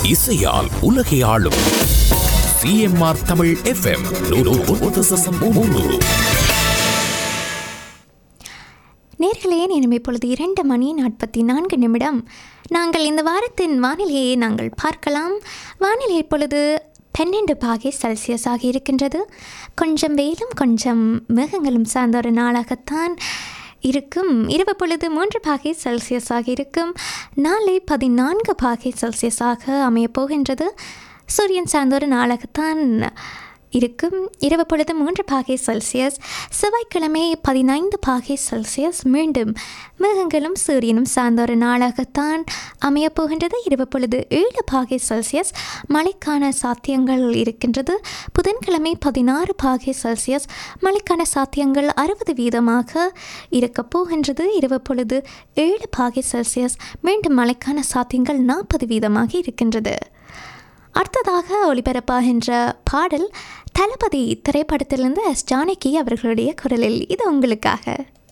இசையால் உலகை ஆளும் சிஎம்ஆர் தமிழ் எஃப்எம் நேர்களே நேரம் இப்பொழுது இரண்டு மணி நாற்பத்தி நான்கு நிமிடம் நாங்கள் இந்த வாரத்தின் வானிலையை நாங்கள் பார்க்கலாம் வானிலை இப்பொழுது பன்னெண்டு பாகை செல்சியஸ் ஆகி இருக்கின்றது கொஞ்சம் வெயிலும் கொஞ்சம் மேகங்களும் சார்ந்த ஒரு நாளாகத்தான் இருக்கும் இரவு பொழுது மூன்று பாகை செல்சியஸாக இருக்கும் நாளை பதினான்கு பாகை செல்சியஸாக அமையப் போகின்றது சூரியன் சார்ந்த ஒரு நாளாகத்தான் இருக்கும் இரவு பொழுது மூன்று பாகை செல்சியஸ் செவ்வாய்க்கிழமை பதினைந்து பாகை செல்சியஸ் மீண்டும் மேகங்களும் சூரியனும் சார்ந்த ஒரு நாளாகத்தான் அமையப் போகின்றது இரவு பொழுது ஏழு பாகை செல்சியஸ் மழைக்கான சாத்தியங்கள் இருக்கின்றது புதன்கிழமை பதினாறு பாகை செல்சியஸ் மழைக்கான சாத்தியங்கள் அறுபது வீதமாக இருக்கப் போகின்றது இரவு பொழுது ஏழு பாகை செல்சியஸ் மீண்டும் மழைக்கான சாத்தியங்கள் நாற்பது வீதமாக இருக்கின்றது அடுத்ததாக ஒளிபரப்பாகின்ற பாடல் தளபதி திரைப்படத்திலிருந்து எஸ் ஜானகி அவர்களுடைய குரலில் இது உங்களுக்காக